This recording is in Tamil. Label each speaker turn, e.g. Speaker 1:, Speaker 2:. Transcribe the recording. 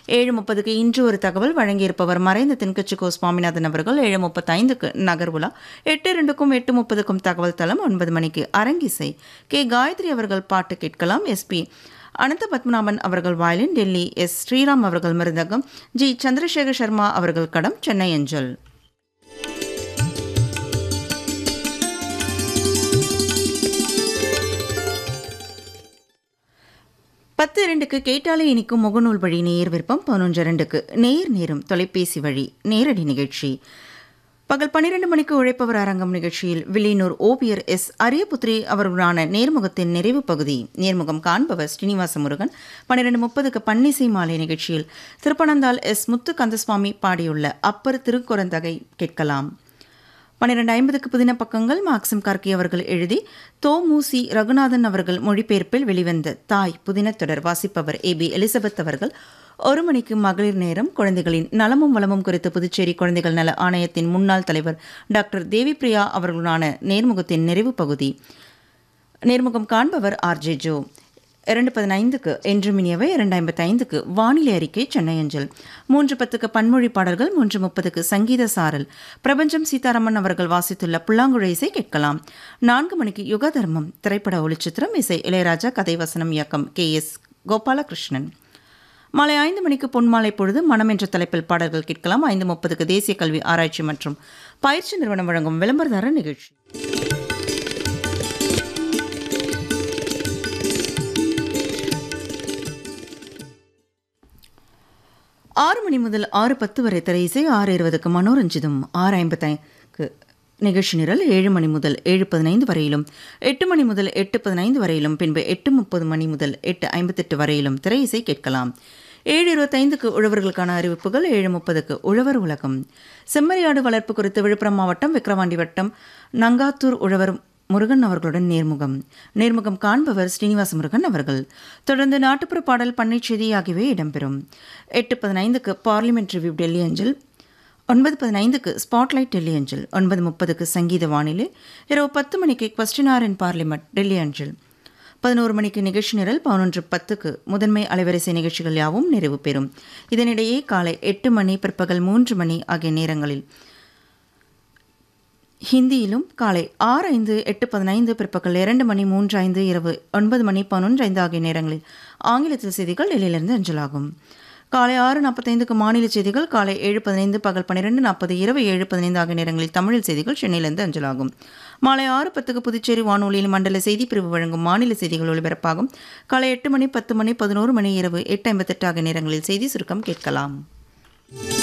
Speaker 1: ஏழு முப்பதுக்கு இன்று ஒரு தகவல் வழங்கியிருப்பவர் மறைந்த தென்கட்சிக்கோ சுவாமிநாதன் அவர்கள் ஏழு முப்பத்தைந்துக்கு நகர்வுலா எட்டு ரெண்டுக்கும் எட்டு முப்பதுக்கும் தகவல் தளம் ஒன்பது மணிக்கு அரங்கிசை கே காயத்ரி அவர்கள் பாட்டு கேட்கலாம் எஸ்பி அனந்த பத்மநாபன் அவர்கள் வயலின் டெல்லி எஸ் ஸ்ரீராம் அவர்கள் மிருதகம் ஜி சந்திரசேகர் சர்மா அவர்கள் கடம் சென்னை அஞ்சல் பத்து இரண்டுக்கு கேட்டாலே இனிக்கும் முகநூல் வழி நேர் விருப்பம் பதினொன்று இரண்டுக்கு நேர் நேரும் தொலைபேசி வழி நேரடி நிகழ்ச்சி பகல் பன்னிரண்டு மணிக்கு உழைப்பவர் அரங்கம் நிகழ்ச்சியில் வில்லியனூர் ஓவியர் எஸ் அரியபுத்ரி அவர்களுடான நேர்முகத்தின் நிறைவு பகுதி நேர்முகம் காண்பவர் ஸ்ரீனிவாச முருகன் பன்னிரண்டு முப்பதுக்கு பன்னிசை மாலை நிகழ்ச்சியில் திருப்பனந்தாள் எஸ் முத்து கந்தசுவாமி பாடியுள்ள அப்பர் திருக்குறந்தகை கேட்கலாம் பன்னிரண்டு ஐம்பதுக்கு புதின பக்கங்கள் மாக்சிம் கார்கி அவர்கள் எழுதி தோமூசி ரகுநாதன் அவர்கள் மொழிபெயர்ப்பில் வெளிவந்த தாய் புதின தொடர் வாசிப்பவர் ஏ பி எலிசபெத் அவர்கள் ஒரு மணிக்கு மகளிர் நேரம் குழந்தைகளின் நலமும் வளமும் குறித்து புதுச்சேரி குழந்தைகள் நல ஆணையத்தின் முன்னாள் தலைவர் டாக்டர் தேவிப்பிரியா அவர்களுடான நேர்முகத்தின் நிறைவு பகுதி நேர்முகம் காண்பவர் ஆர்ஜே ஜோ இரண்டு பதினைந்துக்கு என்று மினியவை இரண்டு ஐம்பத்தைந்துக்கு வானிலை அறிக்கை சென்னை அஞ்சல் மூன்று பத்துக்கு பன்மொழி பாடல்கள் மூன்று முப்பதுக்கு சங்கீத சாரல் பிரபஞ்சம் சீதாராமன் அவர்கள் வாசித்துள்ள புல்லாங்குழ இசை கேட்கலாம் நான்கு மணிக்கு யுக தர்மம் திரைப்பட ஒளிச்சித்திரம் இசை இளையராஜா கதை வசனம் இயக்கம் கே எஸ் கோபாலகிருஷ்ணன் மாலை ஐந்து மணிக்கு பொன்மாலை பொழுது மனம் என்ற தலைப்பில் பாடல்கள் கேட்கலாம் ஐந்து முப்பதுக்கு தேசிய கல்வி ஆராய்ச்சி மற்றும் பயிற்சி நிறுவனம் வழங்கும் விளம்பரதார நிகழ்ச்சி ஆறு மணி முதல் ஆறு பத்து வரை திரையிசை ஆறு இருபதுக்கு மனோரஞ்சிதம் ஆறு ஐம்பத்தைக்கு நிகழ்ச்சி நிரல் ஏழு மணி முதல் ஏழு பதினைந்து வரையிலும் எட்டு மணி முதல் எட்டு பதினைந்து வரையிலும் பின்பு எட்டு முப்பது மணி முதல் எட்டு ஐம்பத்தெட்டு வரையிலும் திரையிசை கேட்கலாம் ஏழு இருபத்தைந்துக்கு உழவர்களுக்கான அறிவிப்புகள் ஏழு முப்பதுக்கு உழவர் உலகம் செம்மறியாடு வளர்ப்பு குறித்து விழுப்புரம் மாவட்டம் விக்கிரவாண்டி வட்டம் நங்காத்தூர் உழவர் முருகன் அவர்களுடன் நேர்முகம் நேர்முகம் காண்பவர் ஸ்ரீனிவாச முருகன் அவர்கள் தொடர்ந்து நாட்டுப்புற பாடல் பண்ணைச் செய்தி ஆகியவை இடம்பெறும் எட்டு பதினைந்துக்கு பார்லிமெண்ட் ரிவ்யூ டெல்லி அஞ்சல் ஒன்பது பதினைந்துக்கு ஸ்பாட்லைட் டெல்லி அஞ்சல் ஒன்பது முப்பதுக்கு சங்கீத வானிலை இரவு பத்து மணிக்கு question hour in parliament Delhi அஞ்சல் பதினோரு மணிக்கு நிகழ்ச்சி நிரல் பதினொன்று பத்துக்கு முதன்மை அலைவரிசை நிகழ்ச்சிகள் யாவும் நிறைவு பெறும் இதனிடையே காலை எட்டு மணி பிற்பகல் மூன்று மணி ஆகிய நேரங்களில் ஹிந்தியிலும் காலை ஆறு ஐந்து எட்டு பதினைந்து பிற்பகல் இரண்டு மணி மூன்று ஐந்து இரவு ஒன்பது மணி பதினொன்று ஐந்து ஆகிய நேரங்களில் ஆங்கிலத்தில் செய்திகள் டெல்லியிலிருந்து அஞ்சலாகும் காலை ஆறு நாற்பத்தைந்துக்கு மாநில செய்திகள் காலை ஏழு பதினைந்து பகல் பன்னிரெண்டு நாற்பது இரவு ஏழு பதினைந்து ஆகிய நேரங்களில் தமிழில் செய்திகள் சென்னையிலிருந்து அஞ்சலாகும் மாலை ஆறு பத்துக்கு புதுச்சேரி வானொலியில் மண்டல செய்தி பிரிவு வழங்கும் மாநில செய்திகள் ஒலிபரப்பாகும் காலை எட்டு மணி பத்து மணி பதினோரு மணி இரவு எட்டு ஐம்பத்தெட்டு ஆகிய நேரங்களில் செய்தி சுருக்கம் கேட்கலாம்